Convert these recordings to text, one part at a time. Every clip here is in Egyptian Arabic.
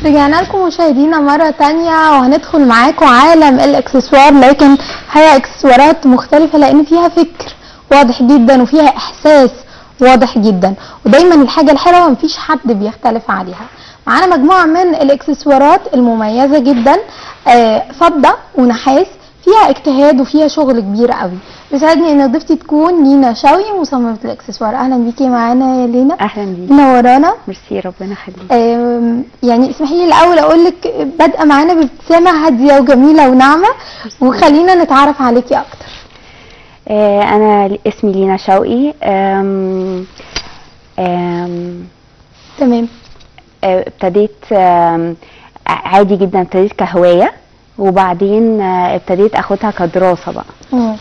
رجعنا لكم مشاهدينا مرة تانية وهندخل معاكم عالم الاكسسوار لكن هي اكسسوارات مختلفة لان فيها فكر واضح جدا وفيها احساس واضح جدا ودايما الحاجة الحلوة مفيش حد بيختلف عليها معانا مجموعة من الاكسسوارات المميزة جدا آه، فضة ونحاس فيها اجتهاد وفيها شغل كبير قوي بيسعدني ان ضيفتي تكون لينا شوقي مصممة الاكسسوار اهلا بيكي معانا يا لينا اهلا بيك منورانا ميرسي ربنا يخليك آم، يعني اسمحي لي الاول اقول لك بادئه معانا بابتسامه هاديه وجميله وناعمه وخلينا نتعرف عليكي اكتر آه انا اسمي لينا شوقي آم آم تمام آه، ابتديت آم، عادي جدا ابتديت كهوايه وبعدين آه، ابتديت اخدها كدراسه بقى مم.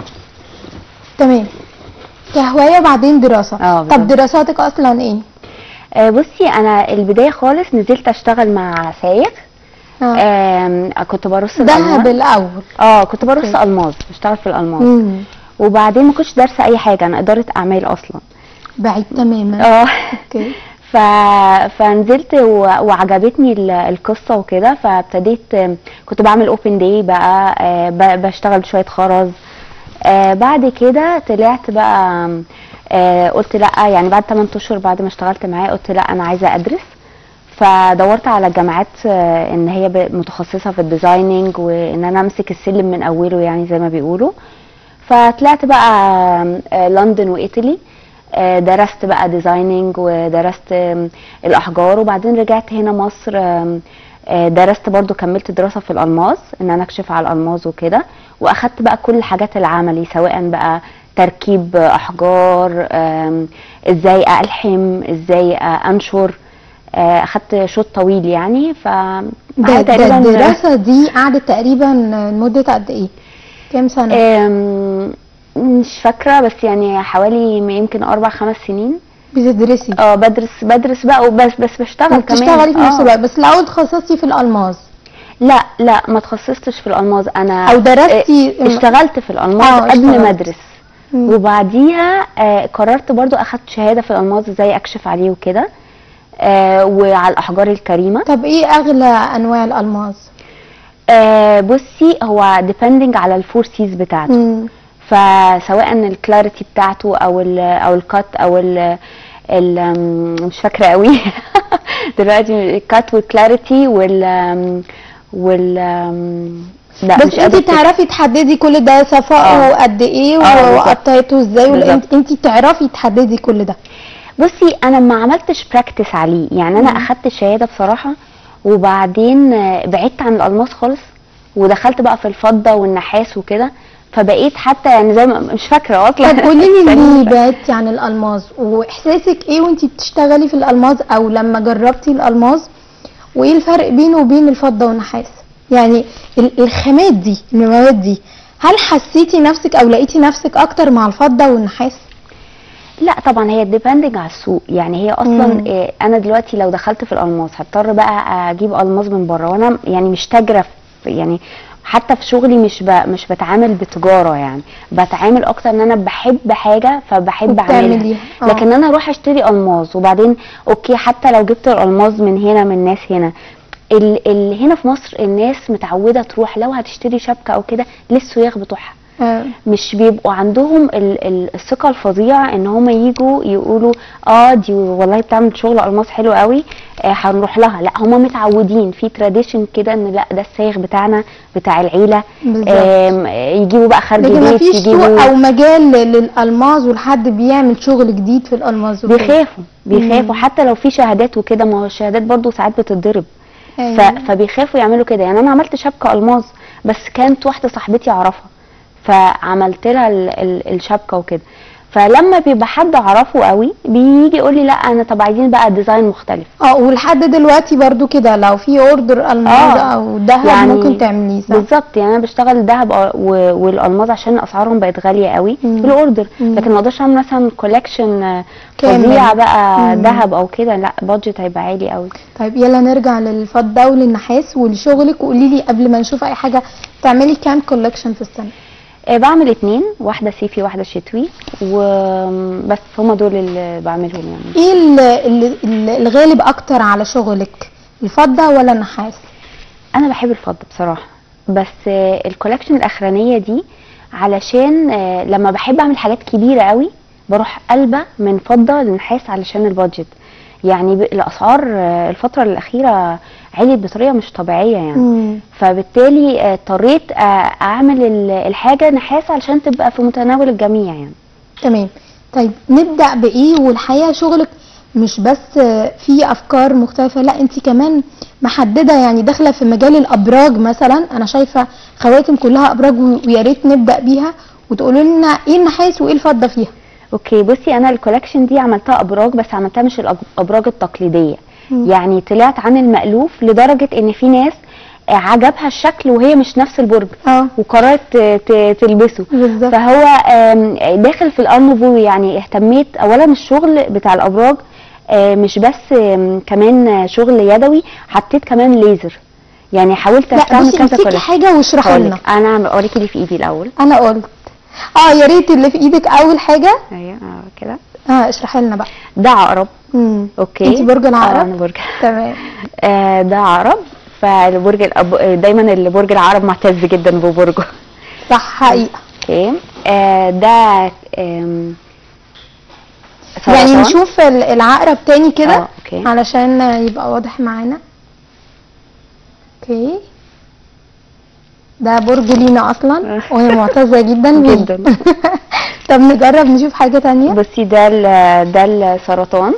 تمام كهوايه وبعدين دراسه اه طب بالظبط. دراساتك اصلا ايه آه، بصي انا البدايه خالص نزلت اشتغل مع سايغ آه. آم، كنت برص دهب الالماس الاول اه كنت برص اوكي. الماس بشتغل في الالماس مم. وبعدين ما كنتش دارسه اي حاجه انا اداره اعمال اصلا بعيد تماما اه اوكي ف... فنزلت و... وعجبتني ال- القصه وكده فابتديت آم، كنت بعمل اوبن داي بقى آه، ب... بشتغل شويه خرز آه، بعد كده طلعت بقى آم، آه، قلت لا يعني بعد 8 اشهر بعد ما اشتغلت معاه قلت لا انا عايزه ادرس فدورت على جامعات آه، ان هي ب- متخصصه في الديزايننج وان انا امسك السلم من اوله يعني زي ما بيقولوا فطلعت بقى آه، لندن وايطالي آه، درست بقى ديزايننج ودرست آم، الاحجار وبعدين رجعت هنا مصر آم، آه، درست برضو كملت دراسة في الألماس ان انا اكشف على الألماس وكده واخدت بقى كل الحاجات العملي سواء بقى تركيب احجار آم، ازاي الحم ازاي آه، انشر آه، اخدت شوط طويل يعني ف ده, أنا ده الدراسه دي قعدت تقريبا مده قد ايه كام سنه آم، مش فاكرة بس يعني حوالي يمكن أربع خمس سنين بتدرسي اه بدرس بدرس بقى وبس بس بشتغل كمان بتشتغلي في نفس آه. الوقت بس الاول تخصصتي في الالماس لا لا ما تخصصتش في الألماس أنا او درستي آه، اشتغلت في الألماس آه، قبل ما اشتغلت. أدرس مم. وبعديها آه قررت برضو أخدت شهادة في الألماس ازاي أكشف عليه وكده آه وعلى الأحجار الكريمة طب ايه اغلى انواع الالماس آه بصي هو ديبندنج على الفور سيز بتاعته مم. فسواء الكلاريتي بتاعته او ال او الكات او ال ال أم، مش فاكره قوي دلوقتي الكات والكلاريتي وال أم، وال أم، لا بس مش انت قادرة أفتكر. تعرفي تحددي كل ده صفائه آه. قد ايه آه، بالظبط. وقطعته ازاي ولا انت بالظبط. انت تعرفي تحددي كل ده بصي انا ما عملتش براكتس عليه يعني انا مم. اخدت الشهاده بصراحه وبعدين آه، بعدت عن الالماس خالص ودخلت بقى في الفضه والنحاس وكده فبقيت حتى يعني زي ما مش فاكره اصلا طب قولي لي يعني ليه مش فاكرة. بعدتي عن الالماس واحساسك ايه وانت بتشتغلي في الالماس او لما جربتي الالماس وايه الفرق بينه وبين الفضه والنحاس يعني ال- الخامات دي المواد دي هل حسيتي نفسك او لقيتي نفسك اكتر مع الفضه والنحاس لا طبعا هي ديبندنج على السوق يعني هي اصلا مم. إيه انا دلوقتي لو دخلت في الالماس هضطر بقى اجيب الماس من بره وانا يعني مش تاجره في- يعني حتى في شغلي مش ب... مش بتعامل بتجاره يعني بتعامل اكتر ان انا بحب حاجه فبحب اعملها وبتعمليها. آه. لكن انا اروح اشتري الماس وبعدين اوكي حتى لو جبت الالماس من هنا من ناس هنا ال... ال... هنا في مصر الناس متعوده تروح لو هتشتري شبكه او كده للسياخ بتوعها آه. مش بيبقوا عندهم ال- ال- الثقه الفظيعه ان هم يجوا يقولوا اه دي والله بتعمل شغل الماس حلو قوي آه هنروح لها لا هم متعودين في تراديشن كده ان لا ده السايغ بتاعنا بتاع العيله بالظبط. آم، يجيبوا بقى خارج لكن بيت مفيش سوق يجيبوا او مجال للالماس ولحد بيعمل شغل جديد في الالماس وكده. بيخافوا بيخافوا مم. حتى لو في شهادات وكده ما هو الشهادات برضو ساعات بتتضرب ف... أيوة. فبيخافوا يعملوا كده يعني انا عملت شبكه الماس بس كانت واحده صاحبتي اعرفها فعملت لها ال... ال... الشبكه وكده فلما بيبقى حد اعرفه قوي بيجي يقول لي لا انا طب عايزين بقى ديزاين مختلف اه ولحد دلوقتي برضو كده لو في اوردر الماس آه. او ذهب يعني ممكن تعمليه صح؟ بالظبط يعني انا بشتغل ذهب أو- و- والالماس عشان اسعارهم بقت غاليه قوي مم. بالاوردر مم. لكن ما اقدرش اعمل مثلا كولكشن كامل. فظيع بقى مم. ذهب او كده لا بادجت هيبقى عالي قوي طيب يلا نرجع للفضه وللنحاس ولشغلك وقولي لي قبل ما نشوف اي حاجه تعملي كام كولكشن في السنه؟ آه، بعمل اتنين واحدة صيفي واحدة شتوي وبس هما دول اللي بعملهم يعني ايه ال- ال- ال- الغالب اكتر على شغلك الفضه ولا النحاس انا بحب الفضه بصراحه بس آه، الكولكشن الاخرانيه دي علشان آه، لما بحب اعمل حاجات كبيره قوي بروح قلبه من فضه لنحاس علشان البادجت يعني ب- الاسعار آه، الفتره الاخيره عليت بطريقه مش طبيعيه يعني مم. فبالتالي آه، اضطريت آه، اعمل ال- الحاجه نحاس علشان تبقى في متناول الجميع يعني تمام طيب نبدا بايه والحقيقه شغلك مش بس آه، في افكار مختلفه لا انت كمان محدده يعني داخله في مجال الابراج مثلا انا شايفه خواتم كلها ابراج و- ويا ريت نبدا بيها وتقولوا لنا ايه النحاس وايه الفضه فيها اوكي بصي انا الكولكشن دي عملتها ابراج بس عملتها مش الابراج التقليديه مم. يعني طلعت عن المألوف لدرجه ان في ناس آه، عجبها الشكل وهي مش نفس البرج اه وقررت ت- ت- تلبسه بالظبط فهو آم، داخل في الانوفو يعني اهتميت اولا الشغل بتاع الابراج آه، مش بس آم، كمان شغل يدوي حطيت كمان ليزر يعني حاولت لا استعمل بصي كذا امسكي كولكشن حاجه واشرحي لنا هقولك، انا اوريكي اللي في ايدي الاول انا قلت اه يا ريت اللي في ايدك اول حاجه ايوه آه، كده اه اشرحي لنا بقى ده عقرب امم اوكي انت برج آه، العقرب انا برج تمام آه، ده عقرب فالبرج الأب... آه، دايما البرج العقرب معتز جدا ببرجه صح حقيقه اوكي آه، ده آم، يعني سرطان. نشوف ال- العقرب تاني كده اه اوكي علشان يبقى واضح معانا اوكي ده برج لينا اصلا آه. وهي معتزه جدا بيه. جدا. طب نجرب نشوف حاجه تانية بصي ده ال- ده السرطان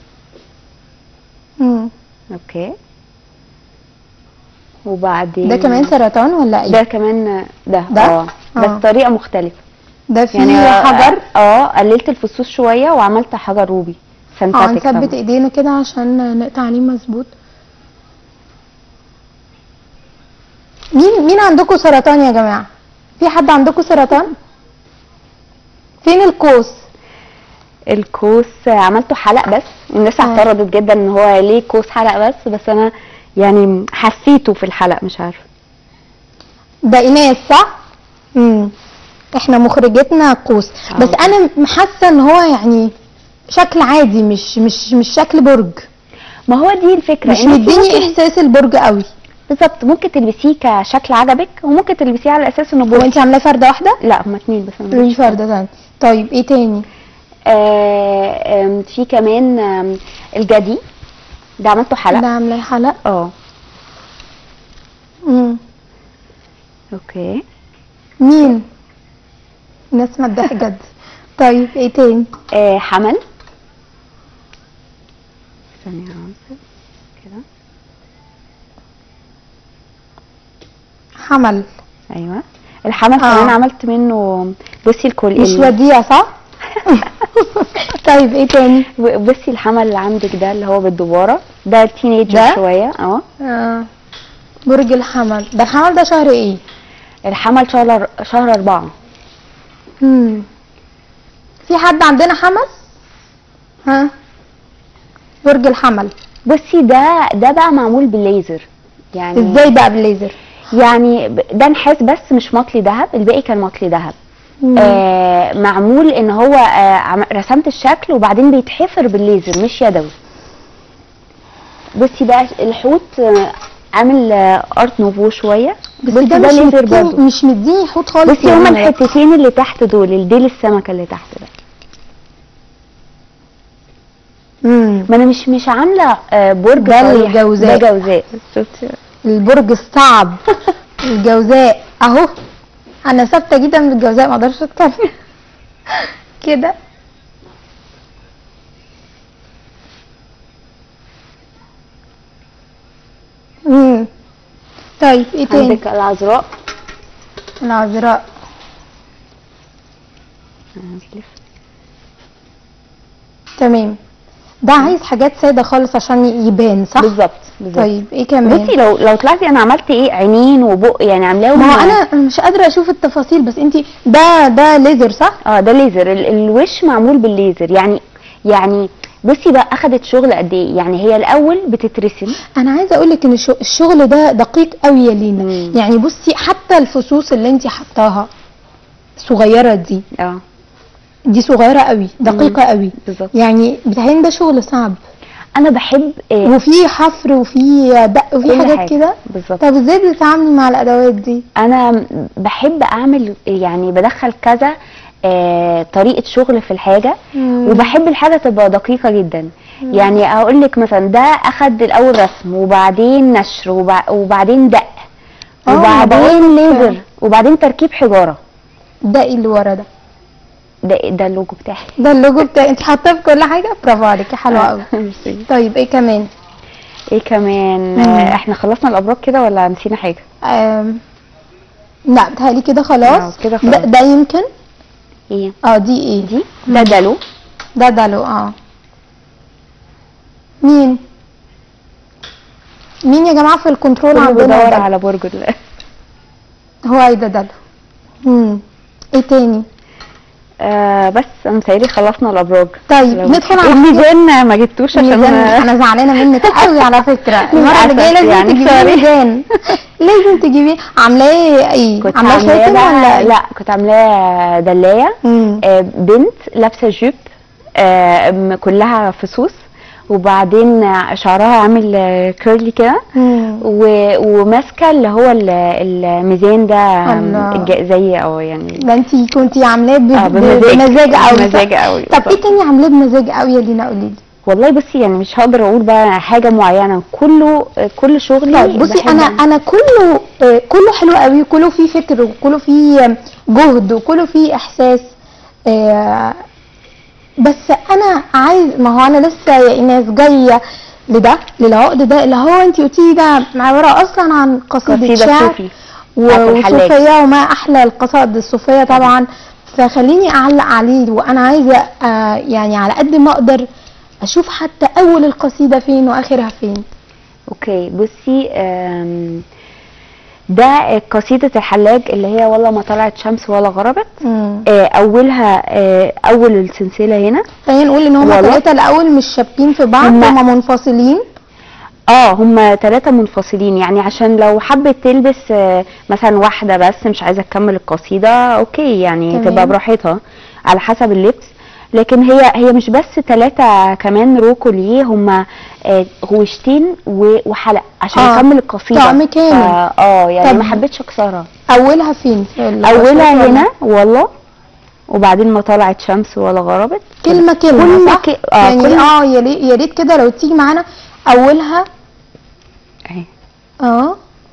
مم. اوكي وبعدين ده كمان سرطان ولا ايه ده كمان ده ده؟ اه آه. بس طريقه مختلفه ده فيه يعني آه، حجر اه قللت الفصوص شويه وعملت حجر روبي اه سنتاتيك نثبت طبعا. ايدينا كده عشان نقطع عليه مظبوط مين مين عندكم سرطان يا جماعه في حد عندكم سرطان فين القوس الكوس عملته حلق بس الناس آه. اعترضت جدا ان هو ليه كوس حلق بس بس انا يعني حسيته في الحلق مش عارفه ده ايناس صح امم احنا مخرجتنا قوس آه. بس انا حاسه ان هو يعني شكل عادي مش مش مش شكل برج ما هو دي الفكره مش إن أنت مديني ممكن- احساس البرج قوي بالظبط ممكن تلبسيه كشكل عجبك وممكن تلبسيه على اساس انه هو برج انت عاملاه فرده واحده لا هما اتنين بس انا مش ماليش فرده تاني طيب ايه تاني آه آم، في كمان آم، الجدي ده عملته ده حلق عاملاه حلق اه امم اوكي مين ناس مدح جد طيب ايه تاني آه حمل ثانية واحدة. كده حمل ايوه الحمل آه. كمان عملت منه بصي الكل مش ال- وديع صح طيب ايه تاني بصي الحمل اللي عندك ده اللي هو بالدبارة ده تينيجر ده؟ شوية اه آه. برج الحمل ده الحمل ده شهر ايه الحمل شهر شهر أربعة مم. في حد عندنا حمل ها برج الحمل بصي ده ده بقى معمول بالليزر يعني ازاي بقى بالليزر يعني ب- ده نحاس بس مش مطلي ذهب الباقي كان مطلي ذهب مم. آه معمول ان هو آه عم- رسمت الشكل وبعدين بيتحفر بالليزر مش يدوي بصي بقى الحوت آه عامل آه ارت نوفو شويه بس بصي ده ده مش ليزر مديني برضه مش مديني حوت خالص بصي يا هما منى. الحتتين اللي تحت دول الديل السمكه اللي تحت ده مم. ما انا مش مش عامله آه برج ده صريح. الجوزاء. ده جوزاء شفتي البرج الصعب الجوزاء اهو انا ثابته جدا من الجوزاء ما اقدرش اكتر كده امم طيب ايه تاني عندك العذراء العذراء تمام ده عايز حاجات ساده خالص عشان يبان صح بالظبط بالظبط طيب ايه كمان بصي لو لو طلعتي انا عملت ايه عينين وبق يعني عاملاهم ما هو انا أنا مش قادره اشوف التفاصيل بس انتي ده ده ليزر صح اه ده ليزر ال- الوش معمول بالليزر يعني يعني بصي بقى اخدت شغل قد ايه يعني هي الاول بتترسم انا عايزه اقول لك ان الشو- الشغل ده دقيق قوي يا لينا مم. يعني بصي حتى الفصوص اللي انت حطاها صغيره دي اه دي صغيره قوي دقيقه قوي بالظبط يعني بتهيألي ده شغل صعب انا بحب آه، وفي حفر وفي دق وفي كل حاجات حاجة. كده بالظبط طب ازاي بتتعاملي مع الادوات دي انا بحب اعمل يعني بدخل كذا آه، طريقه شغل في الحاجه مم. وبحب الحاجه تبقى دقيقه جدا يعني اقول لك مثلا ده اخد الاول رسم وبعدين نشر وبع- وبعدين دق آه، أنا بقول وبعدين لك- ليزر وبعدين تركيب حجاره ده ايه اللي ورا ده ده ده اللوجو بتاعي ده اللوجو بتاعي انت حاطاه في كل حاجه برافو عليكي حلوه قوي ميرسي. طيب ايه كمان ايه كمان مم. آه، احنا خلصنا الابراج كده ولا نسينا حاجه آم... لا بتهيألي كده خلاص آه، كده ده, خلاص. ده يمكن ايه اه دي ايه دي ده دلو ده دلو اه مين مين يا جماعه في الكنترول كله عندنا بيدور دلو؟ على برج ال- هو ايه ده دلو امم ايه تاني آه بس انا متهيألي خلصنا الابراج طيب، لو- ندخل على الميزان ما جبتوش عشان ميزان انا زعلانه منك قوي على فكره المره اللي جايه للأسف لازم يعني، تجيبي sorry. ميزان لازم تجيبيه عاملاه ايه كنت عاملاه عاملاه خاتم بقى- ولا لا كنت عاملاه دلايه امم آه، بنت لابسه جيب آه، م- كلها فصوص وبعدين شعرها عامل آه، كيرلي كده مم. و- وماسكه اللي هو ال- الميزان ده الله. الج- زي او يعني ده انت كنتي عاملاه ب- آه، ب- بمزاج. بمزاج قوي بمزاج قوي، طب ايه بالظبط. تاني عاملاه بمزاج قوي يا لينا قولي لي والله بصي يعني مش هقدر اقول بقى حاجه معينه كله كل شغلي طيب بصي بحب انا انا كله آه، كله حلو قوي كله فيه فكر وكله فيه آه، جهد وكله فيه احساس آه، بس انا عايز ما هو انا لسه يا ايناس جايه لده للعقد ده اللي هو انت قلتي لي ده عباره اصلا عن قصيده, قصيده شعر صوفي و- بتاعت الحلاج. وصوفيه وما احلى القصائد الصوفيه طبعا فخليني اعلق عليه وانا عايزه آه، يعني على قد ما اقدر اشوف حتى اول القصيده فين واخرها فين اوكي بصي آم، ده قصيده الحلاج اللي هي والله ما طلعت شمس ولا غربت مم. آه، اولها آه، اول السلسله هنا خلينا نقول ان هما والله. ثلاثة الاول مش شابين في بعض هما- هما منفصلين اه هما ثلاثة منفصلين يعني عشان لو حبت تلبس آه، مثلا واحدة بس مش عايزة تكمل القصيدة اوكي يعني تمام. تبقى براحتها على حسب اللبس لكن هي هي مش بس ثلاثة كمان روكو ليه هما آه، غوشتين و- وحلق عشان آه، اكمل القصيدة طعم كامل. فا- اه يعني طب- ما حبيتش اكسرها اولها فين في ال- اولها ولا- هنا والله وبعدين ما طلعت شمس ولا غربت كلمة كلمة كل صح؟ ك- آه، يعني كل- اه يا ريت يا ريت كده لو تيجي معانا اولها اهي اه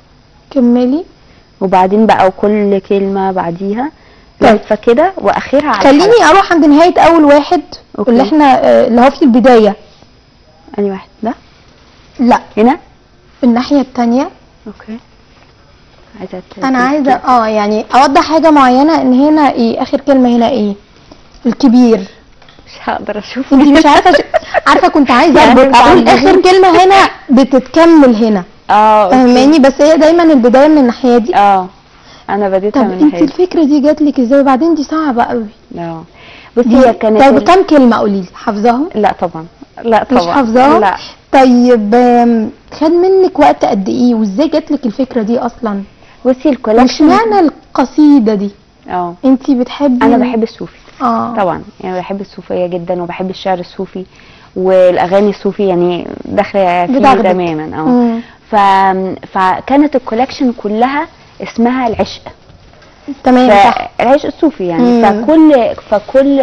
كملي وبعدين بقى وكل كلمة بعديها طيب. لفة كده واخرها على خليني الحلقة. اروح عند نهاية اول واحد أوكي. اللي احنا آه، اللي هو في البداية انهي واحد ده لا هنا الناحية التانية اوكي عايزه ت- انا ت- عايزة اه يعني اوضح حاجة معينة ان هنا ايه اخر كلمة هنا ايه الكبير مش هقدر اشوف انت مش عارفه ش... عارفه كنت عايزه يعني اربط اقول بتعلميني. اخر كلمه هنا بتتكمل هنا اه أوكي. فاهماني بس هي دايما البدايه من الناحيه دي اه انا بديتها طب من انت ناحيه الفكره دي جات لك ازاي وبعدين دي صعبه قوي اه بصي دي هي كانت طيب ال- كام كلمه قولي لي حافظاهم لا طبعا لا مش طبعا حافظاهم لا طيب آم، خد منك وقت قد ايه وازاي جات لك الفكره دي اصلا بصي مش الكولكشن معنى القصيده دي اه انت بتحبي انا ال- بحب الصوفي اه طبعا يعني بحب الصوفيه جدا وبحب الشعر الصوفي والاغاني الصوفي يعني داخله فيه بتاخدك. تماما اه مم. ف... فكانت الكولكشن كلها اسمها العشق تمام صح فالعشق الصوفي يعني مم. فكل فكل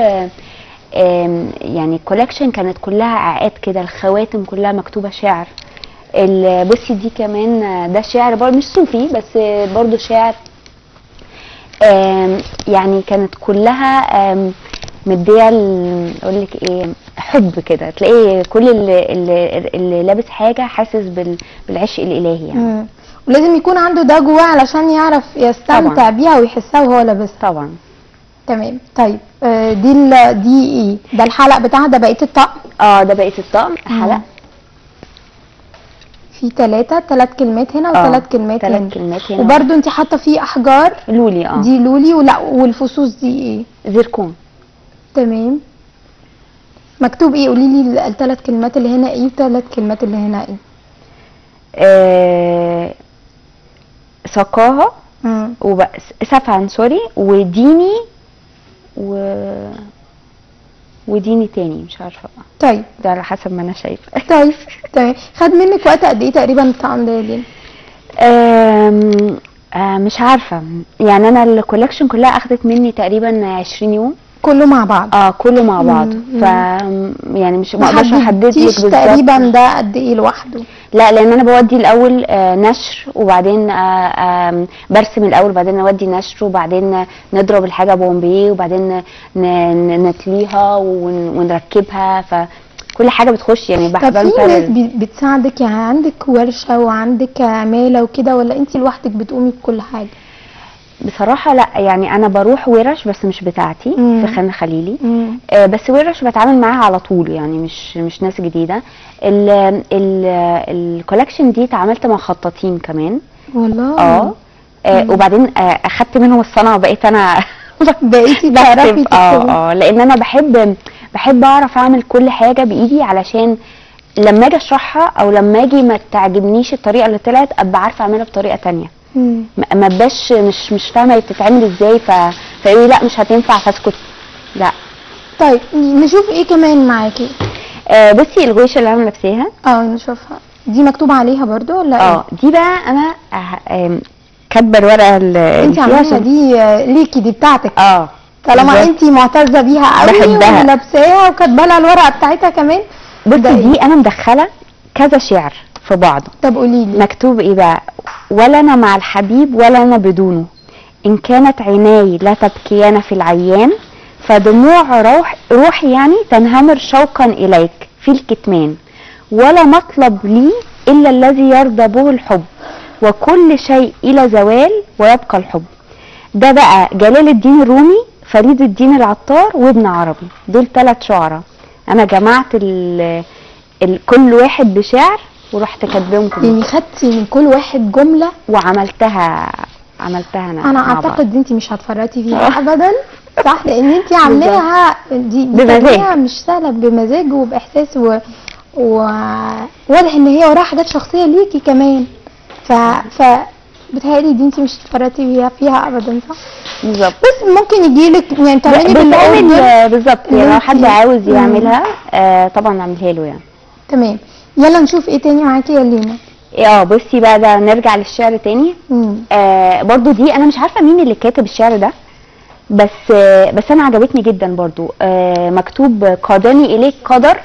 آم، يعني الكولكشن كانت كلها اعقاد كده الخواتم كلها مكتوبه شعر ال- بصي دي كمان آه، ده شعر برضه مش صوفي بس آه، برضه شعر آم، يعني كانت كلها آم، مديه ال- اقول لك ايه حب كده تلاقي كل اللي, اللي, اللي لابس حاجه حاسس بال- بالعشق الالهي يعني مم. ولازم يكون عنده ده جواه علشان يعرف يستمتع طبعا. بيها ويحسها وهو لابسها طبعا تمام طيب آه، دي ال- دي ايه ده الحلق بتاعها ده بقيه الطقم اه ده بقيه الطقم حلق في ثلاثة ثلاث كلمات هنا آه، وثلاث كلمات هنا ثلاث كلمات هنا وبرده انت حاطه فيه احجار لولي اه دي لولي ولا والفصوص دي ايه زيركون تمام مكتوب ايه قولي لي الثلاث كلمات اللي هنا ايه والثلاث كلمات اللي هنا ايه آه سقاها مم. وب- سفعا سوري وديني و وديني تاني مش عارفه بقى طيب ده على حسب ما انا شايفه طيب تمام خد منك وقت قد ايه تقريبا الطقم ده يا لينا أم، آه، مش عارفه يعني انا الكولكشن كلها اخدت مني تقريبا 20 يوم كله مع بعض اه كله مع بعض مم، ف يعني مش ما اقدرش احدد لك محددتيش بالظبط تقريبا ده قد ايه لوحده لا لان انا بودي الاول آه، نشر وبعدين آه، آم، برسم الاول وبعدين اودي نشر وبعدين نضرب الحاجه بومبيه وبعدين ن- ن- نتليها ون- ونركبها فكل حاجه بتخش يعني طب بحب في ناس أنتظر. بي- بتساعدك يعني عندك ورشة وعندك عمالة وكده ولا انت لوحدك بتقومي بكل حاجة بصراحه لا يعني انا بروح ورش بس مش بتاعتي مم. في خان خليلي مم. آه، بس ورش بتعامل معاها على طول يعني مش مش ناس جديده ال ال الكولكشن دي اتعاملت مع خطاطين كمان والله اه آه، مم. وبعدين آه، اخدت منهم الصنعه وبقيت انا بقيتي تعرفي بكتب تكتبي اه اه لان انا بحب بحب اعرف اعمل كل حاجه بايدي علشان لما اجي اشرحها او لما اجي ما تعجبنيش الطريقه اللي طلعت ابقى عارفه اعملها بطريقه تانية مم. ما ما ابقاش مش مش فاهمه هي بتتعمل ازاي ف فيقولي لا مش هتنفع فاسكت لا طيب نشوف ايه كمان معاكي آه بصي الغويشه اللي انا لابساها اه نشوفها دي مكتوب عليها برضو ولا اه دي بقى انا آه، آم، كاتبه الورقه اللي انت فيها عاملاها عشان- دي آه، ليكي دي بتاعتك اه طالما بالظبط. انت معتزه بيها قوي بحبها. ولابساها وكاتبه لها الورقه بتاعتها كمان بصي ده إيه؟ دي انا مدخله كذا شعر في بعضه طب قولي لي مكتوب ايه بقى ولا انا مع الحبيب ولا انا بدونه ان كانت عيناي لا تبكيان في العيان فدموع روح روحي يعني تنهمر شوقا اليك في الكتمان ولا مطلب لي الا الذي يرضى به الحب وكل شيء الى زوال ويبقى الحب ده بقى جلال الدين الرومي فريد الدين العطار وابن عربي دول ثلاث شعراء انا جمعت ال ال كل واحد بشعر ورحت كاتباهم كلهم يعني خدتي من كل واحد جمله وعملتها عملتها انا انا مع بعض. اعتقد انت مش هتفرطي فيها ابدا صح لان انت عاملاها دي, دي بمزاج. تربية مش سهله بمزاج وباحساس و... و... واضح ان هي وراها حاجات شخصيه ليكي كمان ف ف بتهيألي دي انت مش هتفرطي فيها فيها ابدا صح بالظبط بس ممكن يجيلك يعني تعملي بتعمل بالأوردر. آه، بالظبط يعني لو انتي- حد عاوز مم. يعملها آه طبعا اعملها له يعني تمام يلا نشوف ايه تاني معاكي يا لينا اه بصي بقى ده نرجع للشعر تاني مم. آه برضو دي انا مش عارفه مين اللي كاتب الشعر ده بس آه بس انا عجبتني جدا برضو آه مكتوب قادني اليك قدر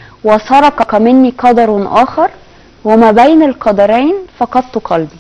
وسرق مني قدر اخر وما بين القدرين فقدت قلبي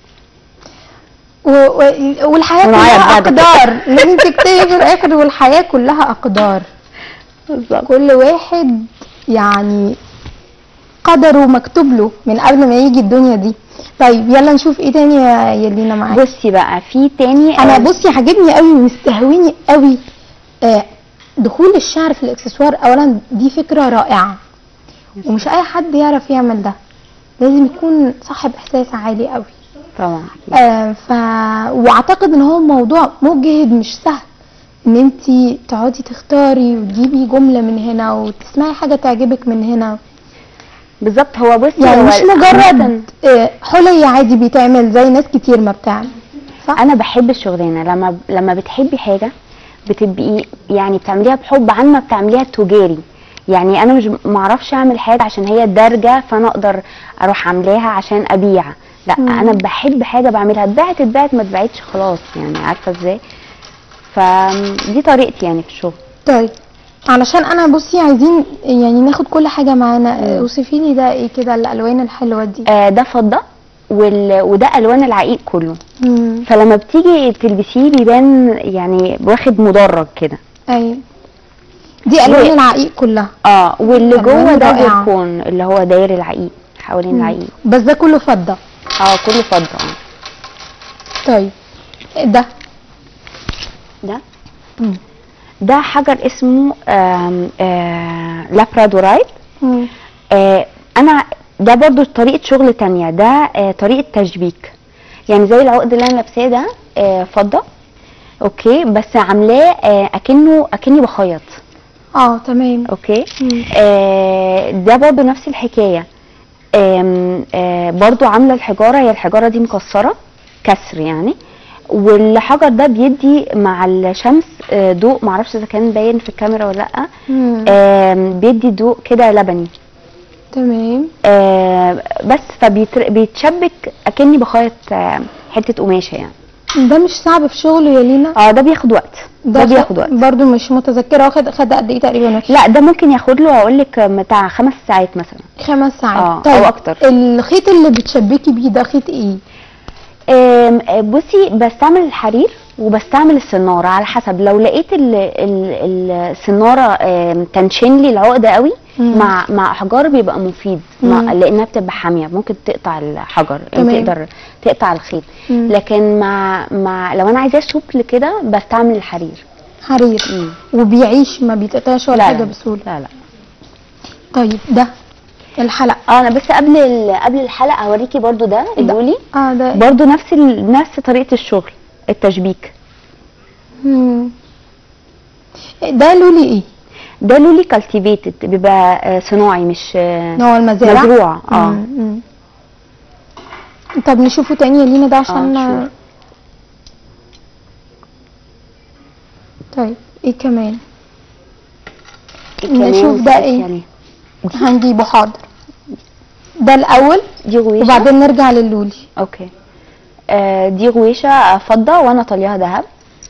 و... و... والحياه ونعيط كلها بعد كده. اقدار لازم تكتبي في الاخر والحياه كلها اقدار بالظبط كل واحد يعني قدره مكتوب له من قبل ما يجي الدنيا دي طيب يلا نشوف ايه تاني يا يا لينا معاكي بصي بقى في تاني انا آه، بصي عاجبني قوي مستهويني قوي آه دخول الشعر في الاكسسوار اولا دي فكره رائعه ومش اي حد يعرف يعمل ده لازم يكون صاحب احساس عالي قوي طبعا آه ف واعتقد ان هو موضوع مجهد مش سهل ان انت تقعدي تختاري وتجيبي جمله من هنا وتسمعي حاجه تعجبك من هنا بالظبط هو بصي يعني هو مش عامة مجرد آه حلي عادي بيتعمل زي ناس كتير ما بتعمل صح انا بحب الشغلانه لما لما بتحبي حاجه بتبقي يعني بتعمليها بحب عن ما بتعمليها تجاري يعني انا مش معرفش اعمل حاجه عشان هي دارجه فانا اقدر اروح عاملاها عشان ابيع لا مم. انا بحب حاجه بعملها اتباعت اتباعت ما اتباعتش خلاص يعني عارفه ازاي فدي طريقتي يعني في الشغل طيب علشان انا بصي عايزين يعني ناخد كل حاجه معانا مم. اوصفي لي ده ايه كده الالوان الحلوه دي آه ده فضه وال... وده الوان العقيق كله مم. فلما بتيجي تلبسيه بيبان يعني واخد مدرج كده ايوه دي الوان و- العقيق كلها اه واللي ألوان جوه ده رائعة. زيركون اللي هو داير العقيق حوالين مم. العقيق بس ده كله فضه اه كله فضه اه طيب ده ده مم. ده حجر اسمه آم، آه لابرادورايت مم. آه انا ده برضو طريقه شغل تانية ده آه طريقه تشبيك يعني زي العقد اللي انا لابساه ده آه فضه اوكي بس عاملاه آه اكنه اكني بخيط اه تمام اوكي مم. آه ده برضو نفس الحكايه آم، آه برضو عامله الحجاره هي الحجاره دي مكسره كسر يعني والحجر ده بيدي مع الشمس آه، ضوء معرفش اذا كان باين في الكاميرا ولا لا مم. آم، بيدي ضوء كده لبني تمام آه، بس فبيتشبك اكني بخيط آه، حته قماشه يعني ده مش صعب في شغله يا لينا اه ده بياخد وقت ده خ- بياخد وقت برضو مش متذكره واخد خد قد ايه تقريبا لا ده ممكن ياخد له اقول لك بتاع خمس ساعات مثلا خمس ساعات آه، طيب أو أكتر. الخيط اللي بتشبكي بيه ده خيط ايه آم، آه، بصي بستعمل الحرير وبستعمل السناره على حسب لو لقيت ال- ال- السناره آم، تنشن لي العقده قوي مم. مع مع احجار بيبقى مفيد مع مم. لانها بتبقى حاميه ممكن تقطع الحجر يعني تمام. تقدر تقطع الخيط مم. لكن مع مع لو انا عايزاه سوبل كده بستعمل الحرير حرير مم. وبيعيش ما بيتقطعش ولا لا حاجه لا بسهوله لا لا طيب ده الحلقه اه انا بس قبل ال- قبل الحلقه هوريكي برضو ده اللولي اه ده برضو نفس ال... نفس طريقه الشغل التشبيك مم. ده لولي ايه ده لولي كالتيفيتد بيبقى آه، صناعي مش آه، نوع المزارع مزروع اه مم، مم. طب نشوفه تاني يا لينا ده عشان آه، طيب ايه كمان كمان نشوف ده بتحطي إيه؟ عليه. هنجيبه حاضر ده الاول دي غويشه وبعدين نرجع للولي اوكي آه دي غويشه فضه وانا طالياها ذهب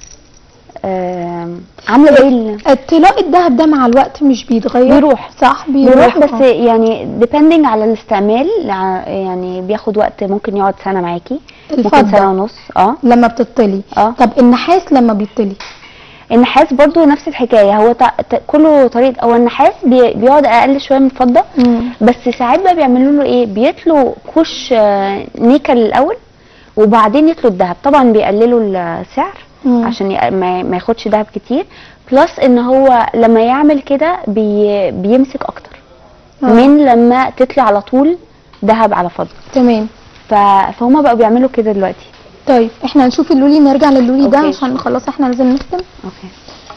آه عامله زي ال- الطلاء الذهب ده مع الوقت مش بيتغير بيروح. صح بيروح بس آه. يعني depending على الاستعمال لع- يعني بياخد وقت ممكن يقعد سنه معاكي ممكن الفضة. سنه ونص اه لما بتطلي اه طب النحاس لما بيطلي النحاس برضو نفس الحكايه هو تع- ت- كله طريقه هو النحاس بي- بيقعد اقل شويه من الفضه بس ساعات بقى بيعملوا له ايه بيتلوا كوش آه، نيكل الاول وبعدين يتلوا الذهب طبعا بيقللوا السعر مم. عشان ي- ما ما ياخدش ذهب كتير بلس ان هو لما يعمل كده بي بيمسك اكتر آه. من لما تطلع على طول ذهب على فضه تمام ف- فهم بقوا بيعملوا كده دلوقتي طيب احنا هنشوف اللولي نرجع للولي ده أوكي. عشان خلاص احنا لازم نختم اوكي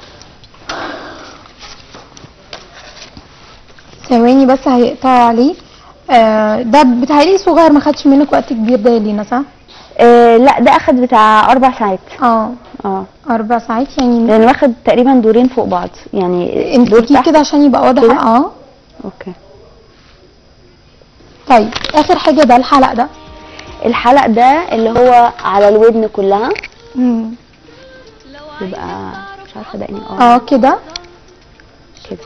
ثواني بس هيقطعوا عليه آه ده بتهيألي صغير ما خدش منك وقت كبير ده يا لينا صح؟ آه لا ده اخد بتاع اربع ساعات اه اه اربع ساعات يعني لان واخد تقريبا دورين فوق بعض يعني دور امسكيه تحت كده عشان يبقى واضح كده؟ اه اوكي طيب اخر حاجه ده الحلق ده الحلق ده اللي هو على الودن كلها مم. بيبقى مش عارفه ده اني اه اه كده كده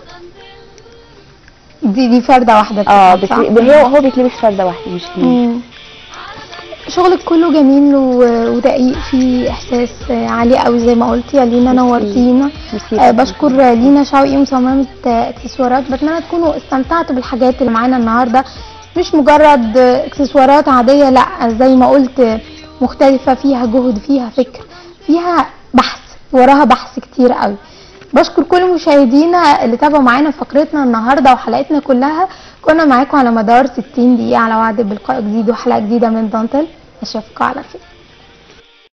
دي دي فرده واحده اه بتتلبس، صح؟ بتل... هو هو بيتلبس فرده واحده مش اتنين مم. شغلك كله جميل و- ودقيق فيه احساس آه، عالي قوي زي ما قلتي يا لينا ميرسي. نورتينا ميرسي آه جداً. بشكر لينا شوقي مصممة آه، اكسسوارات بتمنى تكونوا استمتعتوا بالحاجات اللي معانا النهارده مش مجرد آه، اكسسوارات عادية لا زي ما قلت آه، مختلفة فيها جهد فيها فكر فيها بحث وراها بحث كتير قوي بشكر كل مشاهدينا اللي تابعوا معانا فقرتنا النهارده وحلقتنا كلها كنا معاكم على مدار 60 دقيقة على وعد بلقاء جديد وحلقة جديدة من دانتل اشوفكم على خير